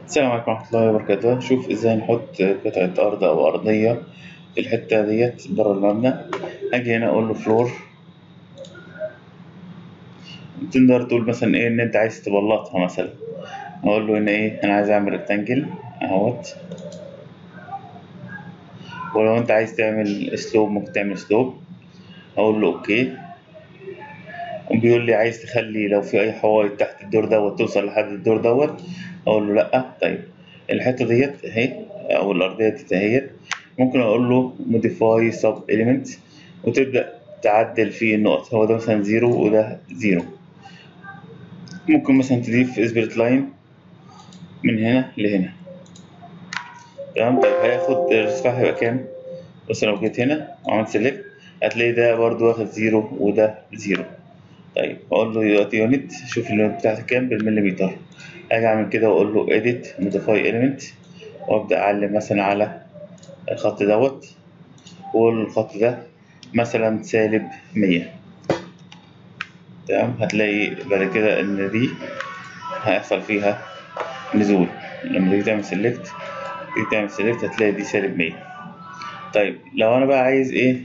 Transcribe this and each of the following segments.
السلام عليكم ورحمة الله وبركاته شوف ازاي نحط قطعة أرض أو أرضية في الحتة ديت برا المبنى أجي هنا أقول له فلور تقدر تقول مثلا إيه إن أنت عايز تبلطها مثلا أقول له هنا إيه أنا عايز أعمل ريكتانجل أهوت ولو أنت عايز تعمل سلوب ممكن تعمل سلوب أقول له أوكي وبيقول لي عايز تخلي لو في أي حوايط تحت الدور دوت توصل لحد الدور دوت أقول له لأ طيب الحتة ديت أهي أو الأرضية ديت أهيت ممكن أقول له modify sub element وتبدأ تعدل في النقط هو ده مثلا زيرو وده زيرو ممكن مثلا تضيف سبليت لاين من هنا لهنا تمام طيب هياخد الارتفاع هيبقى كام بص لو جيت هنا وعملت سيلكت هتلاقي ده برضو واخد زيرو وده زيرو طيب اقول له دلوقتي يونت شوف اليونت بتاعتي كام بالمليمتر اجي اعمل كده واقول له edit modify element وابدا اعلم مثلا على الخط دوت واقول له الخط ده مثلا سالب مية تمام هتلاقي بعد كده ان دي هيحصل فيها نزول لما تيجي تعمل سيلكت تيجي تعمل سيلكت هتلاقي دي سالب مية طيب لو انا بقى عايز ايه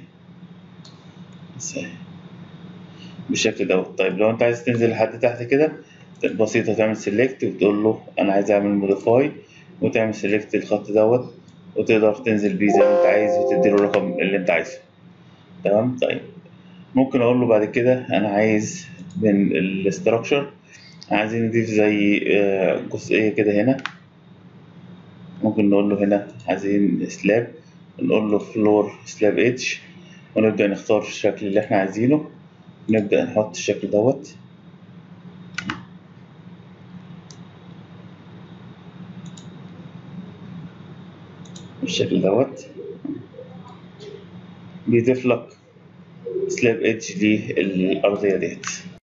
بالشكل دوت طيب لو انت عايز تنزل لحد تحت كده بسيطة تعمل سيلكت وتقول له أنا عايز أعمل موديفاي وتعمل سيلكت الخط دوت وتقدر تنزل بيه زي ما أنت عايز وتديله الرقم اللي أنت عايزه تمام طيب ممكن أقول له بعد كده أنا عايز من الاستراكشر عايزين نضيف زي جزئية كده هنا ممكن نقول له هنا عايزين سلاب نقول له فلور سلاب اتش ونبدأ نختار الشكل اللي احنا عايزينه نبدأ نحط الشكل دوت بالشكل دوت بيضيف لك سلاب ايدج للأرضية ديت